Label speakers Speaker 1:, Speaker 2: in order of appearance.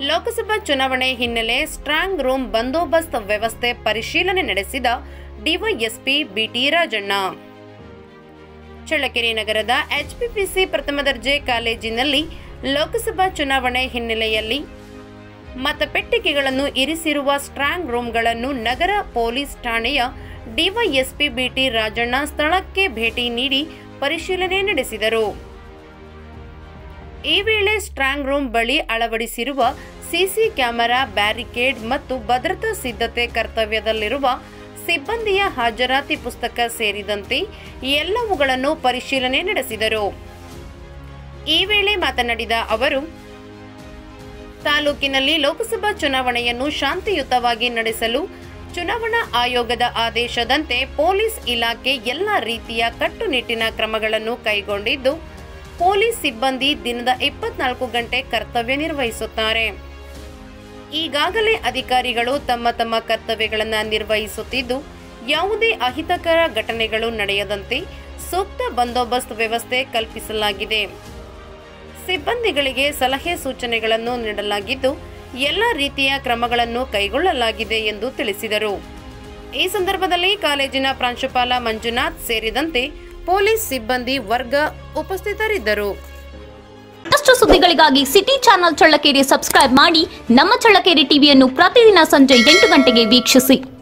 Speaker 1: ಲೋಕಸಭಾ ಚುನಾವಣೆ ಹಿನ್ನೆಲೆ strong room ಬಂದೋಬಸ್ತ್ ವ್ಯವಸ್ಥೆ ಪರಿಶೀಲನೆ ನಡೆಸಿದ ಡಿವೈಎಸ್ಪಿ ಬಿಟಿ ರಾಜಣ್ಣ ಚಳ್ಳಕೆರೆ ನಗರದ ಎಚ್ಪಿಪಿಸಿ ಪ್ರಥಮ ದರ್ಜೆ ಕಾಲೇಜಿನಲ್ಲಿ ಲೋಕಸಭಾ ಚುನಾವಣೆ ಹಿನ್ನೆಲೆಯಲ್ಲಿ ಮತಪೆಟ್ಟಿಗೆಗಳನ್ನು ಇರಿಸಿರುವ ಸ್ಟ್ರಾಂಗ್ ರೂಮ್ಗಳನ್ನು ನಗರ ಪೊಲೀಸ್ ಠಾಣೆಯ ಡಿವೈಎಸ್ಪಿ ಬಿಟಿ ರಾಜಣ್ಣ ಸ್ಥಳಕ್ಕೆ ಭೇಟಿ ನೀಡಿ ಪರಿಶೀಲನೆ ನಡೆಸಿದರು ಈ ವೇಳೆ ಸ್ಟ್ರಾಂಗ್ ರೂಮ್ ಬಳಿ ಅಳವಡಿಸಿರುವ ಸಿಸಿ ಕ್ಯಾಮೆರಾ ಬ್ಯಾರಿಕೇಡ್ ಮತ್ತು ಭದ್ರತಾ ಸಿದ್ಧತೆ ಕರ್ತವ್ಯದಲ್ಲಿರುವ ಸಿಬ್ಬಂದಿಯ ಹಾಜರಾತಿ ಪುಸ್ತಕ ಸೇರಿದಂತೆ ಎಲ್ಲವುಗಳನ್ನು ಪರಿಶೀಲನೆ ನಡೆಸಿದರು ಈ ವೇಳೆ ಮಾತನಾಡಿದ ಅವರು ತಾಲೂಕಿನಲ್ಲಿ ಲೋಕಸಭಾ ಚುನಾವಣೆಯನ್ನು ಶಾಂತಿಯುತವಾಗಿ ನಡೆಸಲು ಚುನಾವಣಾ ಆಯೋಗದ ಆದೇಶದಂತೆ ಪೊಲೀಸ್ ಇಲಾಖೆ ಎಲ್ಲ ರೀತಿಯ ಕಟ್ಟುನಿಟ್ಟಿನ ಕ್ರಮಗಳನ್ನು ಕೈಗೊಂಡಿದ್ದು ಪೊಲೀಸ್ ಸಿಬ್ಬಂದಿ ದಿನದ ಇಪ್ಪತ್ನಾಲ್ಕು ಗಂಟೆ ಕರ್ತವ್ಯ ನಿರ್ವಹಿಸುತ್ತಾರೆ ಈಗಾಗಲೇ ಅಧಿಕಾರಿಗಳು ತಮ್ಮ ತಮ್ಮ ಕರ್ತವ್ಯಗಳನ್ನು ನಿರ್ವಹಿಸುತ್ತಿದ್ದು ಯಾವುದೇ ಅಹಿತಕರ ಘಟನೆಗಳು ನಡೆಯದಂತೆ ಸೂಕ್ತ ಬಂದೋಬಸ್ತ್ ವ್ಯವಸ್ಥೆ ಕಲ್ಪಿಸಲಾಗಿದೆ ಸಿಬ್ಬಂದಿಗಳಿಗೆ ಸಲಹೆ ಸೂಚನೆಗಳನ್ನು ನೀಡಲಾಗಿದ್ದು ಎಲ್ಲ ರೀತಿಯ ಕ್ರಮಗಳನ್ನು ಕೈಗೊಳ್ಳಲಾಗಿದೆ ಎಂದು ತಿಳಿಸಿದರು ಈ ಸಂದರ್ಭದಲ್ಲಿ ಕಾಲೇಜಿನ ಪ್ರಾಂಶುಪಾಲ ಮಂಜುನಾಥ್ ಸೇರಿದಂತೆ ಪೊಲೀಸ್ ಸಿಬ್ಬಂದಿ ವರ್ಗ ಉಪಸ್ಥಿತರಿದ್ದರು
Speaker 2: ಮತ್ತಷ್ಟು ಸುದ್ದಿಗಳಿಗಾಗಿ ಸಿಟಿ ಚಾನೆಲ್ ಚಳ್ಳಕೆರೆ ಸಬ್ಸ್ಕ್ರೈಬ್ ಮಾಡಿ ನಮ್ಮ ಚಳ್ಳಕೆರೆ ಟಿವಿಯನ್ನು ಪ್ರತಿದಿನ ಸಂಜೆ ಎಂಟು ಗಂಟೆಗೆ ವೀಕ್ಷಿಸಿ